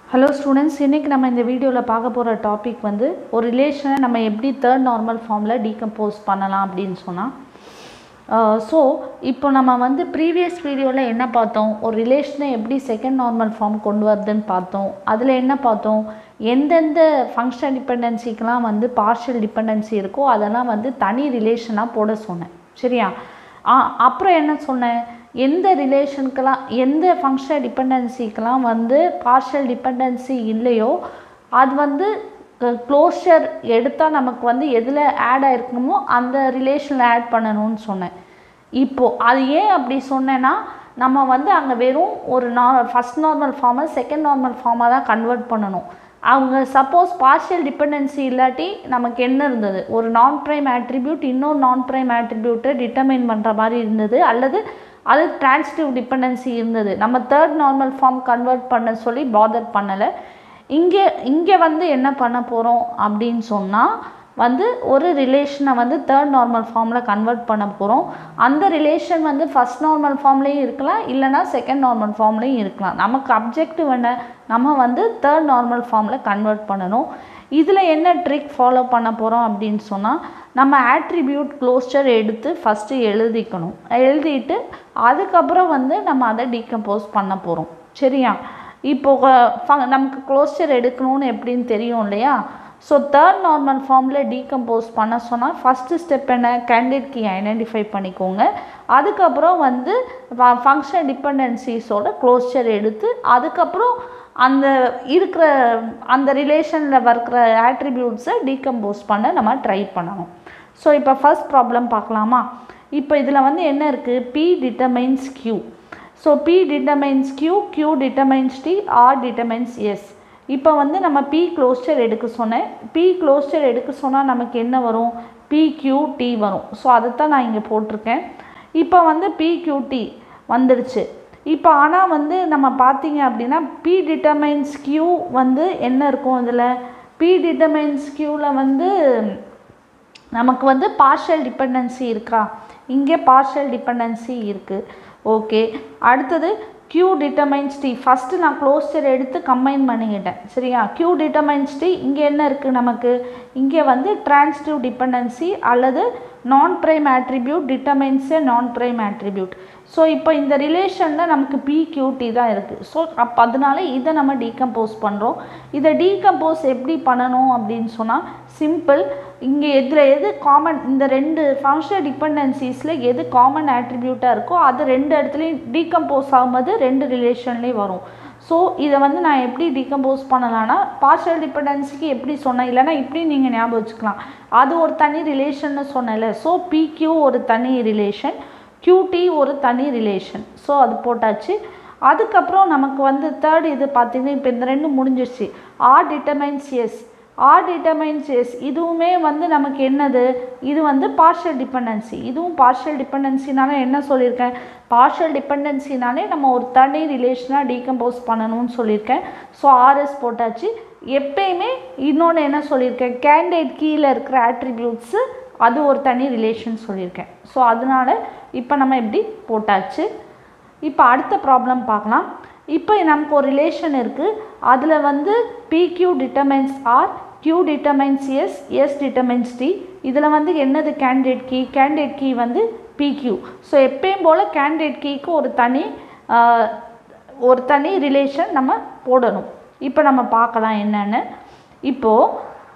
hello students இன்றைக்கி நம்ம இந்த வீடியோவில் பார்க்க போகிற டாபிக் வந்து ஒரு ரிலேஷனை நம்ம எப்படி தேர்ட் நார்மல் ஃபார்மில் டீகம்போஸ் பண்ணலாம் அப்படின்னு சொன்னால் ஸோ இப்போ நம்ம வந்து ப்ரீவியஸ் வீடியோவில் என்ன பார்த்தோம் ஒரு ரிலேஷனை எப்படி செகண்ட் நார்மல் ஃபார்ம் கொண்டு வருதுன்னு பார்த்தோம் அதில் என்ன பார்த்தோம் எந்தெந்த ஃபங்க்ஷன் டிபெண்டன்சிக்கெலாம் வந்து பார்ஷியல் டிபெண்டன்சி இருக்கோ அதெல்லாம் வந்து தனி ரிலேஷனாக போட சொன்னேன் சரியா ஆ அப்புறம் என்ன சொன்னேன் எந்த ரிலேஷனுக்கெல்லாம் எந்த ஃபங்க்ஷனல் டிபெண்டன்சிக்கெலாம் வந்து பார்ஷியல் டிபெண்டன்சி இல்லையோ அது வந்து க்ளோஷர் எடுத்தால் நமக்கு வந்து எதில் ஆட் ஆயிருக்கணுமோ அந்த ரிலேஷனில் ஆட் பண்ணணும்னு சொன்னேன் இப்போது அது ஏன் அப்படி சொன்னேன்னா நம்ம வந்து அங்கே வெறும் ஒரு நா ஃபஸ்ட் நார்மல் ஃபார்மை செகண்ட் நார்மல் ஃபார்மாக தான் கன்வெர்ட் பண்ணணும் அவங்க சப்போஸ் பார்ஷியல் டிபெண்டன்சி இல்லாட்டி நமக்கு என்ன இருந்தது ஒரு நான் ப்ரைம் ஆட்ரிபியூட் இன்னொரு நான் ப்ரைம் ஆட்ரிபியூட்டை டிட்டர்மைன் பண்ணுற மாதிரி இருந்தது அல்லது அது டிரான்சிட்டிவ் டிபெண்டன்சி இருந்தது நம்ம தேர்ட் நார்மல் ஃபார்ம் கன்வெர்ட் பண்ண சொல்லி பாதர் பண்ணலை இங்கே இங்கே வந்து என்ன பண்ண போகிறோம் அப்படின்னு சொன்னால் வந்து ஒரு ரிலேஷனை வந்து தேர்ட் நார்மல் ஃபார்மில் கன்வெர்ட் பண்ண போகிறோம் அந்த ரிலேஷன் வந்து ஃபஸ்ட் நார்மல் ஃபார்ம்லேயும் இருக்கலாம் இல்லைனா செகண்ட் நார்மல் ஃபார்ம்லேயும் இருக்கலாம் நமக்கு அப்ஜெக்டிவ் என்ன நம்ம வந்து தேர்ட் நார்மல் ஃபார்மில் கன்வெர்ட் பண்ணணும் இதில் என்ன ட்ரிக் ஃபாலோ பண்ண போகிறோம் அப்படின்னு சொன்னால் நம்ம ஆட்ரிபியூட் க்ளோஸ்டர் எடுத்து ஃபஸ்ட்டு எழுதிக்கணும் எழுதிட்டு அதுக்கப்புறம் வந்து நம்ம அதை டீகம்போஸ் பண்ண போகிறோம் சரியா இப்போ நமக்கு க்ளோஸ்டர் எடுக்கணும்னு எப்படின்னு தெரியும் இல்லையா ஸோ தேர்ட் நார்மல் ஃபார்மில் டீகம்போஸ் பண்ண சொன்னால் ஃபஸ்ட்டு ஸ்டெப் என்ன கேண்டிடேட் கீ ஐடென்டிஃபை பண்ணிக்கோங்க அதுக்கப்புறம் வந்து ஃபங்க்ஷன் டிபெண்டன்சிஸோட க்ளோஸ்டர் எடுத்து அதுக்கப்புறம் அந்த இருக்கிற அந்த ரிலேஷனில் இருக்கிற ஆட்ரிபியூட்ஸை டீகம்போஸ் பண்ண நம்ம ட்ரை பண்ணணும் ஸோ இப்போ ஃபஸ்ட் ப்ராப்ளம் பார்க்கலாமா இப்போ இதில் வந்து என்ன இருக்குது P determines Q so P determines Q Q determines T R determines S இப்போ வந்து நம்ம பி க்ளோஸ்டர் எடுக்க சொன்னேன் பி க்ளோஸ்டர் எடுக்க சொன்னால் நமக்கு என்ன வரும் பிக்யூடி வரும் ஸோ அதைத்தான் நான் இங்கே போட்டிருக்கேன் இப்போ வந்து பிக்யூடி வந்துடுச்சு இப்போ ஆனால் வந்து நம்ம பார்த்தீங்க அப்படின்னா பி டிட்டர்மைன்ஸ் கியூ வந்து என்ன இருக்கும் இதில் பி டிட்டர்மைன்ஸ் கியூவில் வந்து நமக்கு வந்து பார்ஷியல் டிபெண்டன்சி இருக்கா இங்கே பார்ஷியல் டிபெண்டன்சி இருக்குது ஓகே அடுத்தது க்யூ டிட்டர்மைன்ஸ் டி ஃபஸ்ட்டு நான் க்ளோஸ்டர் எடுத்து கம்பைன் பண்ணிக்கிட்டேன் சரியா க்யூ டிட்டர்மைன்ஸ் டி இங்கே என்ன இருக்குது நமக்கு இங்கே வந்து டிரான்ஸ்டிவ் டிபெண்டன்சி அல்லது நான் ப்ரைம் ஆட்ரிபியூட் டிட்டர்மைன்ஸ் ஏ நான் ப்ரைம் ஆட்ரிபியூட் ஸோ இப்போ இந்த ரிலேஷனில் நமக்கு பிக்யூடி தான் இருக்குது ஸோ அப்போ அதனால இதை நம்ம டீகம்போஸ் பண்ணுறோம் இதை டீகம்போஸ் எப்படி பண்ணணும் அப்படின்னு சொன்னால் சிம்பிள் இங்கே எதில் எது காமன் இந்த ரெண்டு ஃபங்க்ஷனல் டிபெண்டன்சிஸில் எது காமன் ஆட்ரிபியூட்டாக இருக்கோ அது ரெண்டு இடத்துலையும் டீகம்போஸ் ஆகும்போது ரெண்டு ரிலேஷன்லேயும் வரும் ஸோ இதை வந்து நான் எப்படி டீகம்போஸ் பண்ணலான்னா பார்ஷியல் டிபெண்டன்சிக்கு எப்படி சொன்னேன் இல்லைனா இப்படி நீங்கள் ஞாபகம் வச்சுக்கலாம் அது ஒரு தனி ரிலேஷன்னு சொன்னேன்ல ஸோ பிக்யூ ஒரு தனி ரிலேஷன் கியூடி ஒரு தனி ரிலேஷன் ஸோ அது போட்டாச்சு அதுக்கப்புறம் நமக்கு வந்து தேர்ட் இது பார்த்திங்கன்னா இப்போ இந்த ரெண்டும் முடிஞ்சிருச்சு R determines S R determines S இதுவுமே வந்து நமக்கு என்னது இது வந்து பார்ஷியல் டிபெண்டன்சி இதுவும் பார்ஷியல் டிபெண்டன்சினால என்ன சொல்லியிருக்கேன் பார்ஷியல் டிபெண்டன்சினாலே நம்ம ஒரு தனி ரிலேஷனாக டீகம்போஸ் பண்ணணும்னு சொல்லியிருக்கேன் ஸோ ஆர்எஸ் போட்டாச்சு எப்பயுமே இன்னொன்று என்ன சொல்லியிருக்கேன் கேண்டேட் கீழே இருக்கிற ஆட்ரிபியூட்ஸு அது ஒரு தனி ரிலேஷன் சொல்லியிருக்கேன் ஸோ அதனால் இப்போ நம்ம எப்படி போட்டாச்சு இப்போ அடுத்த ப்ராப்ளம் பார்க்கலாம் இப்போ நமக்கு ஒரு ரிலேஷன் இருக்குது அதில் வந்து P Q determines R Q determines S S determines T இதில் வந்து என்னது கேண்டிடேட் கீ கேண்டிடேட் கீ வந்து பிக்யூ ஸோ எப்பயும் போல் கேண்டிடேட் கீக்கு ஒரு தனி ஒரு தனி ரிலேஷன் நம்ம போடணும் இப்போ நம்ம பார்க்கலாம் என்னென்னு இப்போது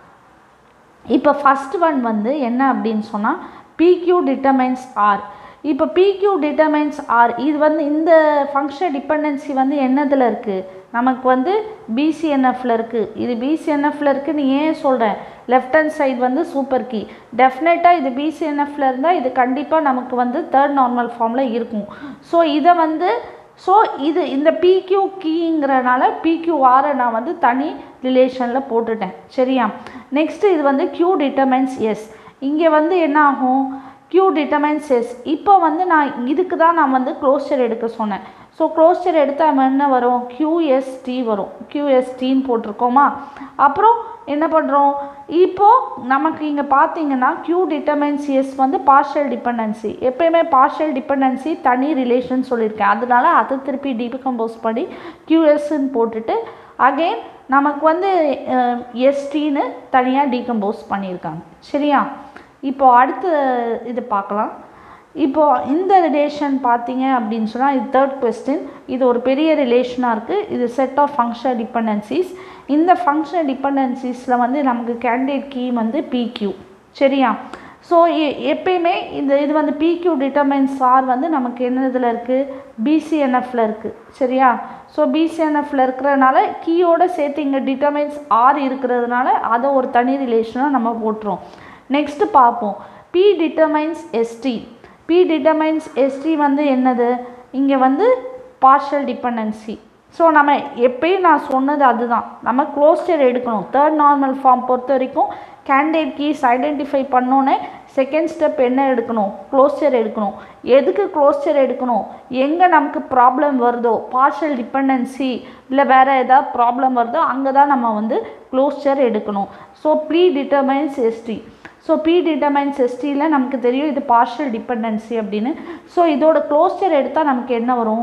இப்போ ஃபஸ்ட் ஒன் வந்து என்ன அப்படின்னு சொன்னால் பிக்யூ டிட்டர்மைன்ஸ் ஆர் இப்போ பிக்யூ டிட்டர்மைன்ஸ் ஆர் இது வந்து இந்த ஃபங்க்ஷன் டிபெண்டன்சி வந்து என்னதில் இருக்குது நமக்கு வந்து பிசிஎன்எஃப்ல இருக்குது இது பிசிஎன்எஃப்ல இருக்குன்னு ஏன் சொல்கிறேன் லெஃப்ட் ஹேண்ட் சைடு வந்து சூப்பர் கீ டெஃபினட்டாக இது பிசிஎன்எஃப்ல இருந்தால் இது கண்டிப்பாக நமக்கு வந்து தேர்ட் நார்மல் ஃபார்மில் இருக்கும் ஸோ இதை வந்து ஸோ இது இந்த பிக்யூ கீங்கிறனால பிக்யூஆரை நான் வந்து தனி ரிலேஷனில் போட்டுட்டேன் சரியா நெக்ஸ்ட்டு இது வந்து க்யூ டிட்டர்மைன்ஸ் எஸ் இங்கே வந்து என்ன ஆகும் க்யூ டிட்டர்மைன்ஸ் எஸ் இப்போ வந்து நான் இதுக்கு தான் நான் வந்து க்ளோஸ்டர் எடுக்க சொன்னேன் ஸோ க்ளோஸ்டர் எடுத்தால் என்ன வரும் கியூஎஸ்டி வரும் கியூஎஸ்டின்னு போட்டிருக்கோமா அப்புறம் என்ன பண்ணுறோம் இப்போது நமக்கு இங்கே பார்த்தீங்கன்னா க்யூ டிட்டர்மைன்ஸ் எஸ் வந்து பார்ஷியல் டிபெண்டன்சி எப்பயுமே பார்ஷியல் டிபெண்டன்சி தனி ரிலேஷன் சொல்லியிருக்கேன் அதனால அதை திருப்பி டீகம்போஸ் பண்ணி கியூஎஸ்ன்னு போட்டுட்டு அகெயின் நமக்கு வந்து எஸ்டின்னு தனியாக டீகம்போஸ் பண்ணியிருக்காங்க சரியா இப்போ அடுத்த இது பார்க்கலாம் இப்போ இந்த ரிலேஷன் பார்த்தீங்க அப்படின்னு சொன்னால் இது தேர்ட் கொஸ்டின் இது ஒரு பெரிய ரிலேஷனாக இருக்குது இது செட் ஆஃப் ஃபங்க்ஷனல் டிபெண்டன்சிஸ் இந்த ஃபங்க்ஷனல் டிபெண்டன்சிஸில் வந்து நமக்கு கேண்டிடேட் கீ வந்து பிக்யூ சரியா ஸோ எப்பயுமே இந்த இது வந்து பிக்யூ டிட்டர்மைன்ஸ் ஆர் வந்து நமக்கு என்ன இதில் இருக்குது பிசிஎன்எஃப்ல இருக்குது சரியா ஸோ பிசிஎன்எஃப்ல இருக்கிறதுனால கீயோட சேர்த்து இங்கே டிட்டர்மைன்ஸ் ஆர் இருக்கிறதுனால அதை ஒரு தனி ரிலேஷனாக நம்ம போட்டுரும் நெக்ஸ்ட்டு பார்ப்போம் P determines S T P determines S T வந்து என்னது இங்கே வந்து பார்ஷியல் டிபெண்டன்சி ஸோ நம்ம எப்பயும் நான் சொன்னது அதுதான் நம்ம க்ளோஸ்டர் எடுக்கணும் தேர்ட் நார்மல் ஃபார்ம் பொறுத்த வரைக்கும் கேண்டிடேட் கீஸ் ஐடென்டிஃபை பண்ணோன்னே செகண்ட் ஸ்டெப் என்ன எடுக்கணும் க்ளோஸ்டர் எடுக்கணும் எதுக்கு க்ளோஸ்டர் எடுக்கணும் எங்கே நமக்கு ப்ராப்ளம் வருதோ பார்ஷியல் டிபெண்டன்சி இல்லை வேறு ஏதாவது ப்ராப்ளம் வருதோ அங்கே தான் நம்ம வந்து க்ளோஸ்டர் எடுக்கணும் so P determines S T so P determines எஸ்டியில் நமக்கு தெரியும் இது பார்ஷியல் டிபெண்டன்சி அப்படின்னு ஸோ இதோட க்ளோஸ்டர் எடுத்தால் நமக்கு என்ன வரும்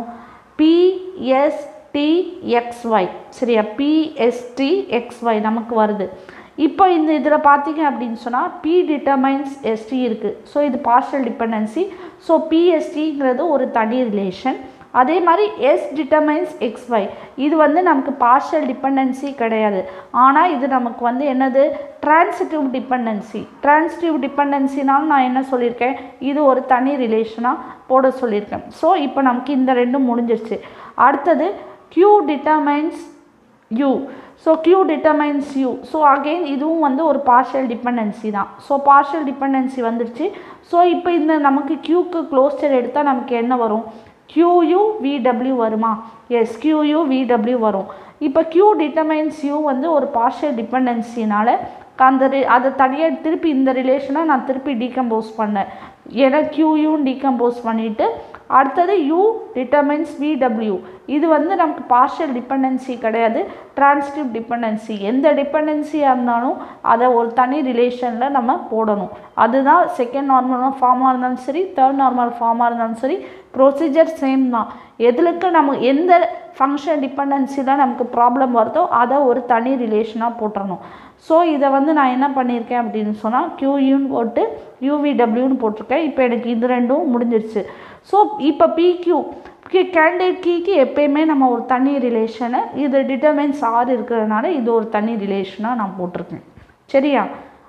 பிஎஸ்டி எக்ஸ்ஒய் சரியா பிஎஸ்டி எக்ஸ்ஒய் நமக்கு வருது இப்போ இந்த இதில் பார்த்தீங்க அப்படின்னு சொன்னால் பி டிட்டர்மைன்ஸ் எஸ்டி இருக்குது ஸோ இது பார்ஷியல் டிபெண்டன்சி ஸோ பிஎஸ்டிங்கிறது ஒரு தனி ரிலேஷன் அதே மாதிரி எஸ் டிட்டர்மைன்ஸ் எக்ஸ்ஒய் இது வந்து நமக்கு பார்ஷியல் டிபெண்டன்சி கிடையாது ஆனால் இது நமக்கு வந்து என்னது டிரான்சிட்டிவ் டிபெண்டன்சி டிரான்சிட்டிவ் டிபெண்டன்சினால் நான் என்ன சொல்லியிருக்கேன் இது ஒரு தனி ரிலேஷனாக போட சொல்லியிருக்கேன் ஸோ இப்போ நமக்கு இந்த ரெண்டும் முடிஞ்சிருச்சு அடுத்தது Q determines U so Q determines U so again இதுவும் வந்து ஒரு பார்ஷியல் டிபெண்டன்சி தான் ஸோ பார்ஷியல் டிபெண்டன்சி வந்துடுச்சு ஸோ இப்போ இந்த நமக்கு க்யூக்கு க்ளோஸ்டர் எடுத்தால் நமக்கு என்ன வரும் க்யூயூ விடபிள்யூ வருமா எஸ் க்யூயூ விடபிள்யூ வரும் இப்போ க்யூ டிட்டர்மைன்ஸ் யூ வந்து ஒரு பார்ஷியல் டிபெண்டன்சினால அந்த ரி- அதை தனியாக திருப்பி இந்த ரிலேஷனை நான் திருப்பி டீகம்போஸ் பண்ணேன் ஏன்னா க்யூயும் டீகம்போஸ் பண்ணிவிட்டு அடுத்தது யூ டிட்டர்மைன்ஸ் விடபிள்யூ இது வந்து நமக்கு பார்ஷியல் டிபெண்டன்சி கிடையாது டிரான்சிட்டிவ் டிபெண்டன்சி எந்த டிபெண்டன்சியாக இருந்தாலும் அதை ஒரு தனி ரிலேஷனில் நம்ம போடணும் அதுதான் செகண்ட் நார்மல் ஃபார்மாக இருந்தாலும் சரி தேர்ட் நார்மல் ஃபார்மாக இருந்தாலும் சரி ப்ரொசீஜர் சேம் தான் எதுக்கு நம்ம எந்த ஃபங்க்ஷன் டிபெண்டன்சியில் நமக்கு ப்ராப்ளம் வருதோ அதை ஒரு தனி ரிலேஷனாக போட்டுறணும் ஸோ இதை வந்து நான் என்ன பண்ணியிருக்கேன் அப்படின்னு சொன்னால் கியூயூன்னு போட்டு யூவிடபிள்யூன்னு போட்டிருக்கேன் இப்போ எனக்கு இது ரெண்டும் முடிஞ்சிருச்சு ஸோ இப்போ பிக்யூ கேண்டிடேட் கீக்கு எப்பயுமே நம்ம ஒரு தனி ரிலேஷனை இது டிட்டர்மைன்ஸ் ஆறு இருக்கிறதுனால இது ஒரு தனி ரிலேஷனாக நான் போட்டிருக்கேன் சரியா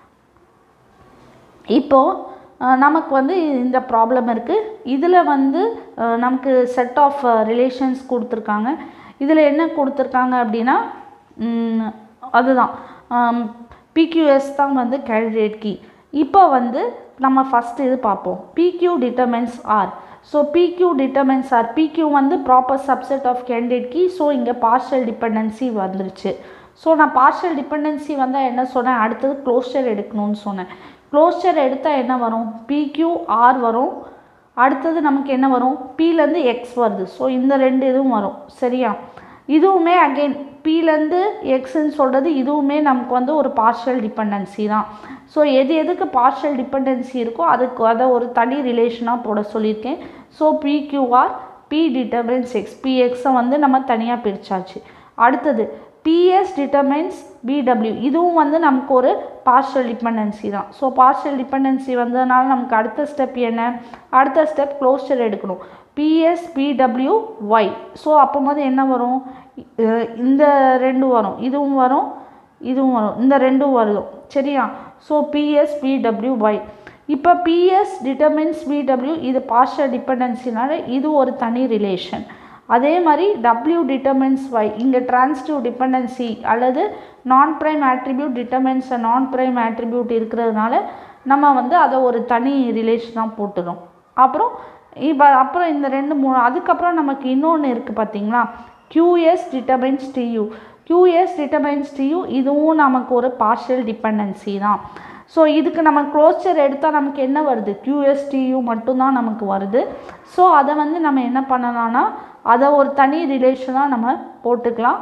இப்போது அஹ், நமக்கு வந்து இந்த ப்ராப்ளம் இருக்குது இதில் வந்து அஹ், நமக்கு செட் ஆஃப் ரிலேஷன்ஸ் கொடுத்துருக்காங்க இதில் என்ன கொடுத்துருக்காங்க அப்படின்னா ம், அதுதான் பிக்யூஎஸ் தான் வந்து கேண்டிடேட் கீ இப்போ வந்து நம்ம ஃபஸ்ட்டு இது பார்ப்போம் P Q determines R so P Q determines R P Q வந்து proper subset of candidate key so இங்கே பார்ஷியல் டிபெண்டன்சி வந்துருச்சு ஸோ நான் பார்ஷியல் டிபெண்டன்சி வந்தால் என்ன சொன்னேன் அடுத்தது க்ளோஸ்டர் எடுக்கணும்னு சொன்னேன் க்ளோஸ்டர் எடுத்தால் என்ன வரும் பிக்யூ ஆர் வரும் அடுத்தது நமக்கு என்ன வரும் பிலேருந்து எக்ஸ் வருது ஸோ இந்த ரெண்டு இதுவும் வரும் சரியா இதுவுமே அகெயின் பிலேருந்து எக்ஸ்ன்னு சொல்கிறது இதுவுமே நமக்கு வந்து ஒரு பார்ஷியல் டிபெண்டன்சி தான் ஸோ எது எதுக்கு பார்ஷியல் டிபெண்டன்சி இருக்கோ அதுக்கு அதை ஒரு தனி ரிலேஷனாக போட சொல்லியிருக்கேன் so P Q R P determines X பிஎக்ஸை வந்து நம்ம தனியாக பிரிச்சாச்சு அடுத்தது பிஎஸ் டிட்டர்மைன்ஸ் பிடபிள்யூ இதுவும் வந்து நமக்கு ஒரு பார்ஷியல் டிபெண்டன்சி தான் ஸோ பார்ஷியல் டிபெண்டன்சி வந்ததுனால நமக்கு அடுத்த ஸ்டெப் என்ன அடுத்த ஸ்டெப் க்ளோஸ்டர் எடுக்கணும் பிஎஸ் பிடபிள்யூ ஒய் ஸோ அப்போது என்ன வரும் அஹ் இந்த ரெண்டு வரும் இதுவும் வரும் இதுவும் வரும் இந்த ரெண்டும் வரும் சரியா ஸோ பிஎஸ் பிடபிள்யூ ஒய் இப்போ பிஎஸ் டிட்டர்மின்ஸ் பிடபிள்யூ இது பார்ஷியல் டிபெண்டன்சினால இது ஒரு தனி ரிலேஷன் அதே மாதிரி டபிள்யூ டிட்டர்மின்ஸ் ஒய் இங்கே டிரான்சிட்டிவ் டிபெண்டன்சி அல்லது non prime attribute determines non prime attribute இருக்கிறதுனால நம்ம வந்து அதை ஒரு தனி ரிலேஷனாக போட்டுறோம் அப்புறம் இப்போ அப்புறம் இந்த ரெண்டு மூணு அதுக்கப்புறம் நமக்கு இன்னொன்று இருக்குது பார்த்தீங்களா QS determines T U QS determines T U இதுவும் நமக்கு ஒரு பார்ஷியல் டிபெண்டன்சி தான் ஸோ இதுக்கு நம்ம க்ளோஸ்டர் எடுத்தால் நமக்கு என்ன வருது QS டியூ மட்டும்தான் நமக்கு வருது ஸோ அதை வந்து நம்ம என்ன பண்ணலாம்னா அதை ஒரு தனி ரிலேஷனாக நம்ம போட்டுக்கலாம்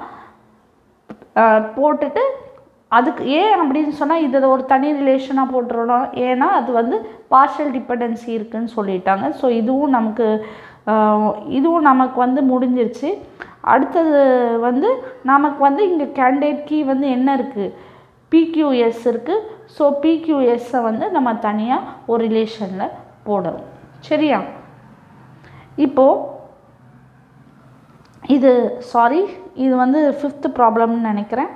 அஹ் போட்டுட்டு அதுக்கு ஏன் அப்படின்னு சொன்னால் இதை ஒரு தனி ரிலேஷனாக போட்டுறோம் ஏன்னா அது வந்து பார்ஷியல் டிபெண்டன்சி இருக்குன்னு சொல்லிட்டாங்க ஸோ இதுவும் நமக்கு அஹ், இதுவும் நமக்கு வந்து முடிஞ்சிருச்சு அடுத்தது வந்து நமக்கு வந்து இங்கே கேண்டிடேட் கீ வந்து என்ன இருக்குது பிக்யூஎஸ் இருக்குது ஸோ பிக்யூஎஸ்ஸை வந்து நம்ம தனியாக ஒரு ரிலேஷனில் போடணும் சரியா இப்போது இது சாரி இது வந்து ஃபிஃப்த்து ப்ராப்ளம்னு நினைக்கிறேன்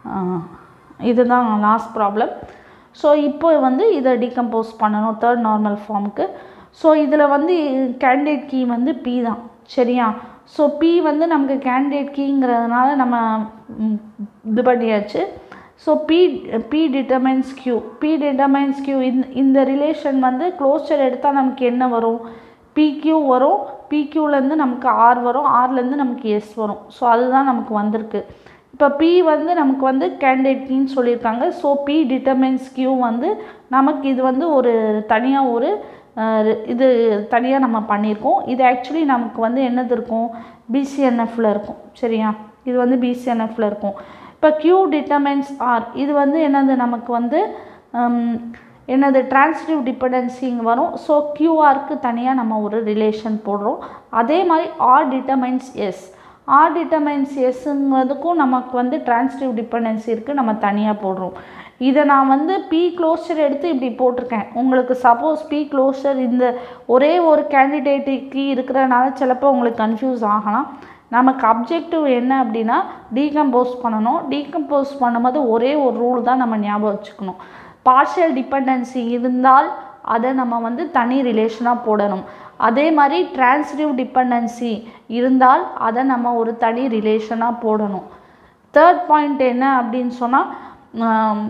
இதுதான் லாஸ்ட் ப்ராப்ளம் ஸோ இப்போ வந்து இதை டீகம்போஸ் பண்ணணும் தேர்ட் நார்மல் ஃபார்முக்கு ஸோ இதில் வந்து கேண்டிடேட் கீ வந்து பி தான் சரியா ஸோ பி வந்து நமக்கு கேண்டிடேட் கீங்கிறதுனால நம்ம ம், இது பண்ணியாச்சு so P P determines Q P determines Q இந்த இந்த ரிலேஷன் வந்து க்ளோஸர் எடுத்தால் நமக்கு என்ன வரும் பிக்யூ வரும் பிக்யூலேருந்து நமக்கு ஆர் வரும் ஆர்லேருந்து நமக்கு எஸ் வரும் ஸோ அதுதான் நமக்கு வந்திருக்கு இப்போ பி வந்து நமக்கு வந்து கேண்டிடேட் கீன்னு சொல்லியிருக்காங்க ஸோ பி டிட்டர்மைன்ஸ் கியூ வந்து நமக்கு இது வந்து ஒரு தனியாக ஒரு அஹ், இது தனியாக நம்ம பண்ணியிருக்கோம் இது ஆக்சுவலி நமக்கு வந்து என்னது இருக்கும் பிசிஎன்எஃப்ல இருக்கும் சரியா இது வந்து பிசிஎன்எஃப்ல இருக்கும் இப்போ கியூ டிட்டர்மைன்ஸ் ஆர் இது வந்து என்னது நமக்கு வந்து ஹம், என்னது டிரான்சிட்டிவ் டிபெண்டன்சிங்க வரும் ஸோ கியூஆருக்கு தனியாக நம்ம ஒரு ரிலேஷன் போடுறோம் அதே மாதிரி R determines S R determines எஸ்ங்கிறதுக்கும் நமக்கு வந்து டிரான்சிட்டிவ் டிபெண்டன்சி இருக்குது நம்ம தனியாக போடுறோம் இதை நான் வந்து பி க்ளோஸர் எடுத்து இப்படி போட்டிருக்கேன் உங்களுக்கு சப்போஸ் பி க்ளோஸர் இந்த ஒரே ஒரு கேண்டிடேட்டுக்கு இருக்கிறனால சிலப்போ உங்களுக்கு கன்ஃபியூஸ் ஆகலாம் நமக்கு அப்ஜெக்டிவ் என்ன அப்படின்னா டீகம்போஸ் பண்ணணும் டீகம்போஸ் பண்ணும்போது ஒரே ஒரு ரூல் தான் நம்ம ஞாபகம் வச்சுக்கணும் பார்ஷியல் டிபெண்டன்சி இருந்தால் அதை நம்ம வந்து தனி ரிலேஷனாக போடணும் அதே மாதிரி டிரான்சிட்டிவ் டிபெண்டன்சி இருந்தால் அதை நம்ம ஒரு தனி ரிலேஷனாக போடணும் தேர்ட் பாயிண்ட் என்ன அப்படின்னு சொன்னால்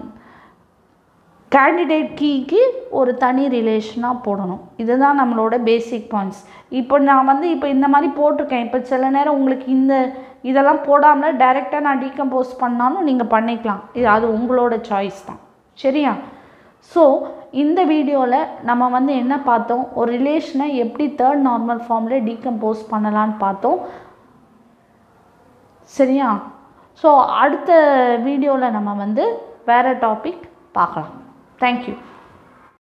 கேண்டிடேட் கீக்கு ஒரு தனி ரிலேஷனாக போடணும் இதுதான் நம்மளோட பேசிக் பாயிண்ட்ஸ் இப்போ நான் வந்து இப்போ இந்த மாதிரி போட்டிருக்கேன் இப்போ சில நேரம் உங்களுக்கு இந்த இதெல்லாம் போடாமல் டைரெக்டாக நான் டீகம்போஸ் பண்ணாலும் நீங்கள் பண்ணிக்கலாம் இது அது உங்களோட சாய்ஸ் தான் சரியா ஸோ இந்த வீடியோவில் நம்ம வந்து என்ன பார்த்தோம் ஒரு ரிலேஷனை எப்படி தேர்ட் நார்மல் ஃபார்மில் டீகம்போஸ் பண்ணலான்னு பார்த்தோம் சரியா ஸோ அடுத்த வீடியோவில் நம்ம வந்து வேறு டாபிக் பார்க்கலாம் தேங்க்யூ